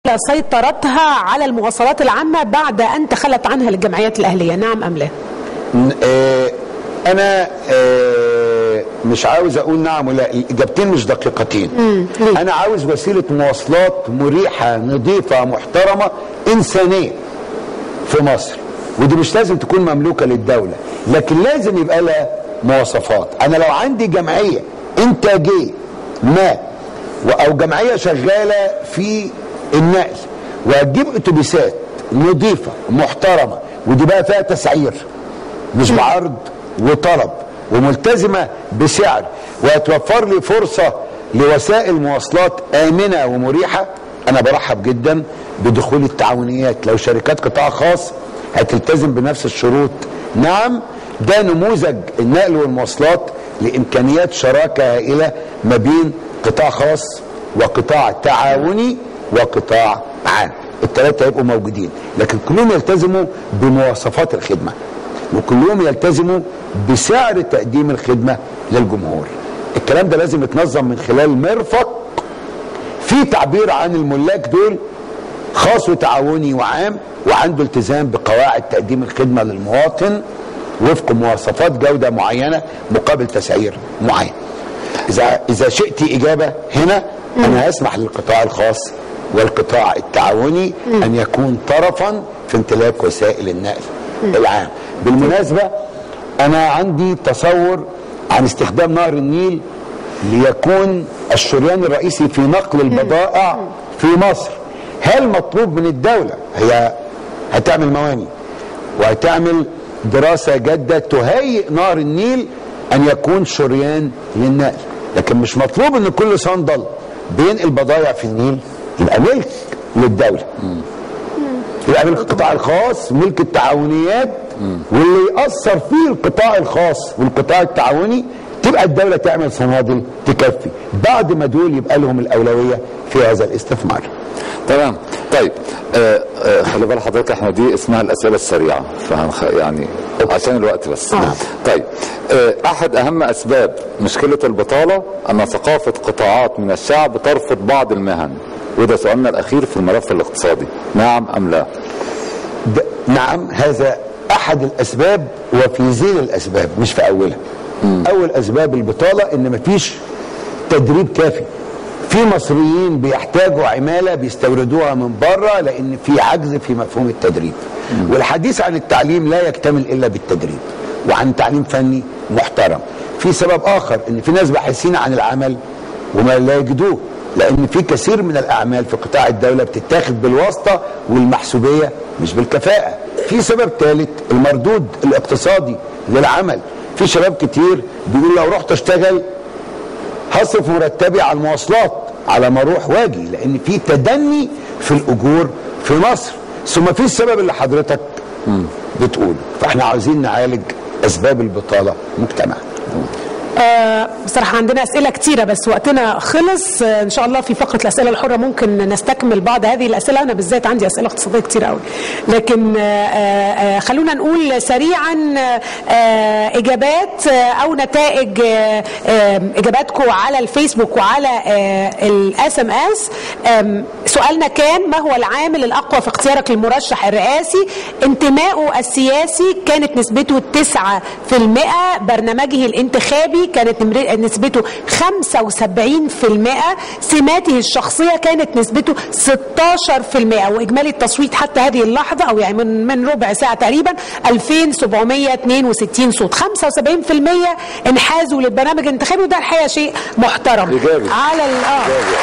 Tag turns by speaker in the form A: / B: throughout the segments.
A: سيطرتها على المواصلات العامة بعد أن تخلت عنها الجمعيات الأهلية نعم أم لا
B: آه، انا آه، مش عاوز اقول نعم ولا الاجابتين مش دقيقتين
A: ليه؟
B: انا عاوز وسيله مواصلات مريحه نظيفه محترمه انسانيه في مصر ودي مش لازم تكون مملوكه للدوله لكن لازم يبقى لها مواصفات انا لو عندي جمعيه انتاجيه ما و- او جمعيه شغاله في النقل وهتجيب اتوبيسات نظيفه محترمه ودي بقى فيها تسعير مش بعرض وطلب وملتزمه بسعر وهتوفر لي فرصه لوسائل مواصلات امنه ومريحه انا برحب جدا بدخول التعاونيات لو شركات قطاع خاص هتلتزم بنفس الشروط نعم ده نموذج النقل والمواصلات لامكانيات شراكه هائله ما بين قطاع خاص وقطاع تعاوني وقطاع عام الثلاثه هيبقوا موجودين لكن كلهم يلتزموا بمواصفات الخدمه وكلهم يلتزموا بسعر تقديم الخدمه للجمهور الكلام ده لازم يتنظم من خلال مرفق في تعبير عن الملاك دول خاص وتعاوني وعام وعنده التزام بقواعد تقديم الخدمه للمواطن وفق مواصفات جوده معينه مقابل تسعير معين. اذا اذا شئت اجابه هنا انا هسمح للقطاع الخاص والقطاع التعاوني ان يكون طرفا في امتلاك وسائل النقل العام. بالمناسبه انا عندي تصور عن استخدام نهر النيل ليكون الشريان الرئيسي في نقل البضائع في مصر هل مطلوب من الدولة هي هتعمل مواني وهتعمل دراسة جادة تهيئ نهر النيل أن يكون شريان للنقل لكن مش مطلوب أن كل صندل بينقل بضائع في النيل يبقى ملك للدولة يبقى ملك القطاع الخاص ملك التعاونيات واللي يأثر فيه القطاع الخاص والقطاع التعاوني تبقى الدولة تعمل صنادل تكفي بعد ما دول يبقى لهم الأولوية في هذا الاستثمار
C: تمام طيب آه آه خلي بال حضرتك احنا دي اسمها الاسئله السريعه فهنخ... يعني عشان الوقت بس
A: آه.
C: طيب آه احد اهم اسباب مشكله البطاله ان ثقافه قطاعات من الشعب ترفض بعض المهن وده سؤالنا الاخير في الملف الاقتصادي نعم ام لا
B: ده نعم هذا أحد الأسباب وفي زين الأسباب مش في أولها أول أسباب البطالة إن مفيش تدريب كافي في مصريين بيحتاجوا عمالة بيستوردوها من بره لأن في عجز في مفهوم التدريب والحديث عن التعليم لا يكتمل إلا بالتدريب وعن تعليم فني محترم في سبب آخر إن في ناس باحثين عن العمل وما لا يجدوه لان في كثير من الاعمال في قطاع الدوله بتتاخد بالواسطه والمحسوبيه مش بالكفاءه في سبب ثالث المردود الاقتصادي للعمل في شباب كتير بيقول لو رحت اشتغل هصرف مرتبي على المواصلات على ما اروح واجي لان في تدني في الاجور في مصر ثم في السبب اللي حضرتك بتقوله فاحنا عاوزين نعالج اسباب البطاله مجتمع
A: آه، بصراحة عندنا أسئلة كتيرة بس وقتنا خلص آه، إن شاء الله في فقرة الأسئلة الحرة ممكن نستكمل بعض هذه الأسئلة أنا بالذات عندي أسئلة اقتصادية كتير قوي لكن آه، آه، آه، خلونا نقول سريعا آه، إجابات آه، أو نتائج آه، آه، إجاباتكم على الفيسبوك وعلى الاس ام اس سؤالنا كان ما هو العامل الأقوى في اختيارك للمرشح الرئاسي انتمائه السياسي كانت نسبته 9% برنامجه الانتخابي كانت نمر- نسبته 75% سماته الشخصية كانت نسبته 16% وإجمالي التصويت حتى هذه اللحظة أو يعني من, من ربع ساعة تقريبا 2762 صوت 75% انحازوا للبرنامج الانتخابي وده الحقيقة شيء محترم
C: إيجابي.
A: على ال- اه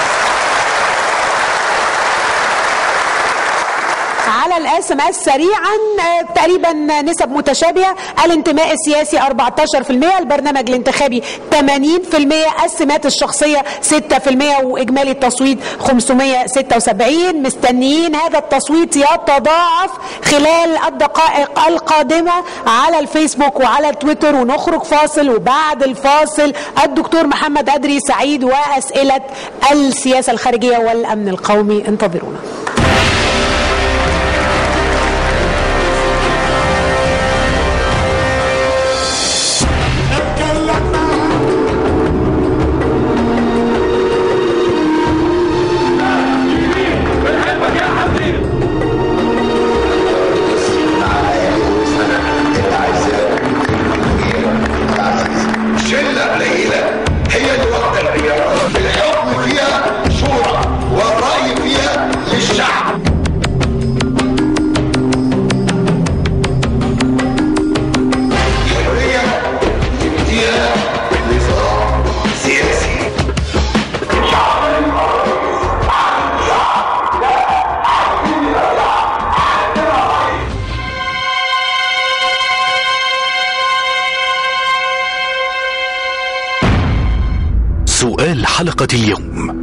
A: على الاس ام اس سريعا آه، تقريبا نسب متشابهه الانتماء السياسي 14% البرنامج الانتخابي 80% السمات الشخصيه 6% واجمالي التصويت 576 مستنيين هذا التصويت يتضاعف خلال الدقائق القادمه على الفيسبوك وعلى تويتر ونخرج فاصل وبعد الفاصل الدكتور محمد ادري سعيد واسئله السياسه الخارجيه والامن القومي انتظرونا
D: حلقة اليوم